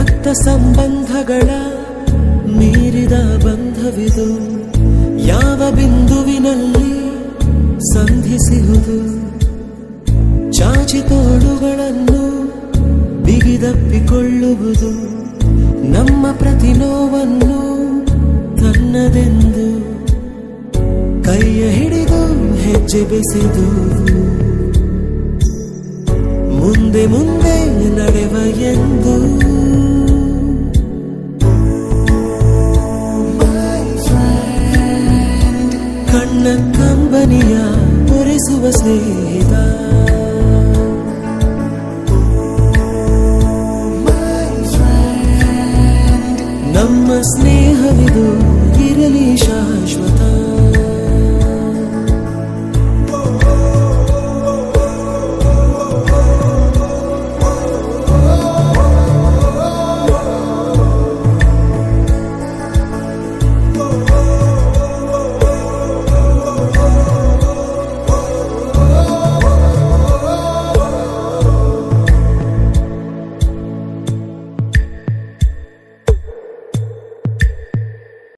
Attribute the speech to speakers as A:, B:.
A: ರಕ್ತ ಸಂಬಂಧಗಳ ಮೀರಿದ ಬಂಧವಿದು ಯಾವ ಬಿಂದುವಿನಲ್ಲಿ ಸಂಧಿಸಿಹುದು ಚಾಚಿ ತೋಳುಗಳನ್ನು ಬಿಗಿದಪ್ಪಿಕೊಳ್ಳುವುದು ನಮ್ಮ ಪ್ರತಿ ನೋವನ್ನು ತನ್ನದೆಂದು ಕೈಯ ಹಿಡಿದು ಹೆಜ್ಜೆ ಬೆಸೆದು ಮುಂದೆ ಮುಂದೆ ನಡೆವ ಎಂದು